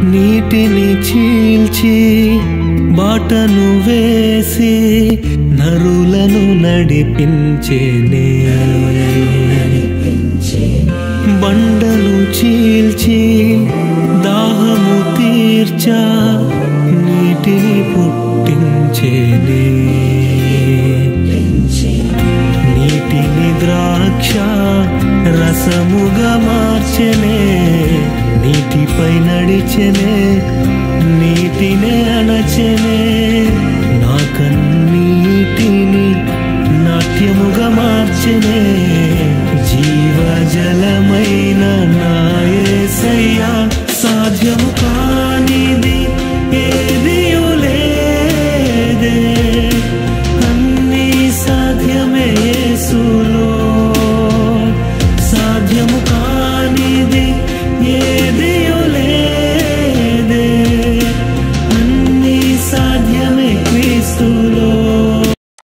నీటిని చీల్చి బాటను వేసి నరులను నడిపించేనే బండను చీల్చి దాహము తీర్చా నీటిని పుట్టించేనే నీటిని ద్రాక్ష రసముగా మార్చెనే నీటిపై నడిచెనే నీటినే అణచెనే నా కన్నీటిని నాట్యముగా మార్చెనే జీవజలమైన నా యేసయ్యా సాధ్యము కా